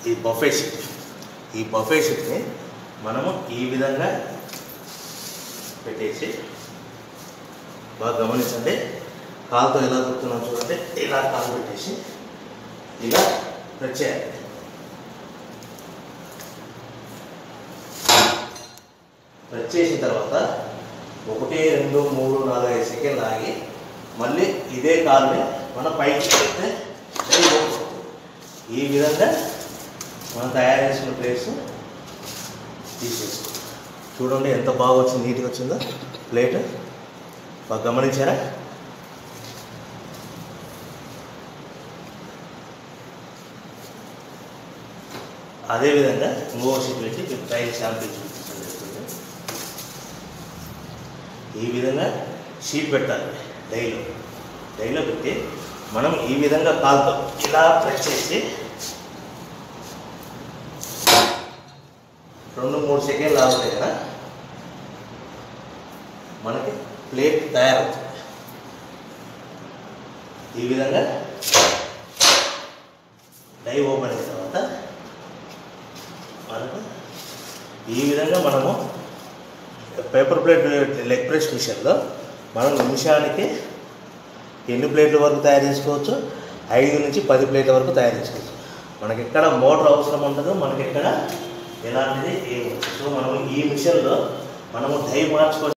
ఈ buffet sheet ఈ buffet షీట్ని మనము ఈ విధంగా పెట్టేసి బాగా గమనించండి కాలుతో ఎలా దొరుకుతున్నాం చూడండి ఇలా కాలు పెట్టేసి ఇలా ప్రెస్ చేయాలి ప్రెస్ చేసిన తర్వాత ఒకటి రెండు మూడు నాలుగు ఐదు సెకండ్లు ఆగి మళ్ళీ ఇదే కాల్ని మనం పైకి పెడితే అది ఓడిపోతుంది. ఈ విధంగా మనం తయారు చేసిన ప్లేస్ తీసేసుకో చూడండి ఎంత బాగా వచ్చింది నీట్గా వచ్చిందో ప్లేట్ బాగా గమనించారా అదేవిధంగా ఇంకో షీట్ పెట్టి మీకు ట్రైల్ శాంపిల్ చూపించండి ఈ విధంగా షీట్ పెట్టాలి డైలో డైలో పెట్టి మనం ఈ విధంగా కాలుతో ఇలా ప్రెస్ చేసి రెండు మూడు సెకండ్లు ఆగుతాయి కదా మనకి ప్లేట్ తయారవుతుంది ఈ విధంగా డై ఓపెన్ అయిన తర్వాత మనకు ఈ విధంగా మనము పేపర్ ప్లేట్ లెగ్ ప్రెస్ మిషన్లో మనం నిమిషానికి ఎన్ని ప్లేట్ల వరకు తయారు చేసుకోవచ్చు ఐదు నుంచి పది ప్లేట్ల వరకు తయారు చేసుకోవచ్చు మనకి ఎక్కడ మోటార్ అవసరం ఉండదు మనకి ఎక్కడ ఎలాంటిది ఏమి ఉండదు. సో మనం ఈ మిషన్లో మనము డై మార్చుకో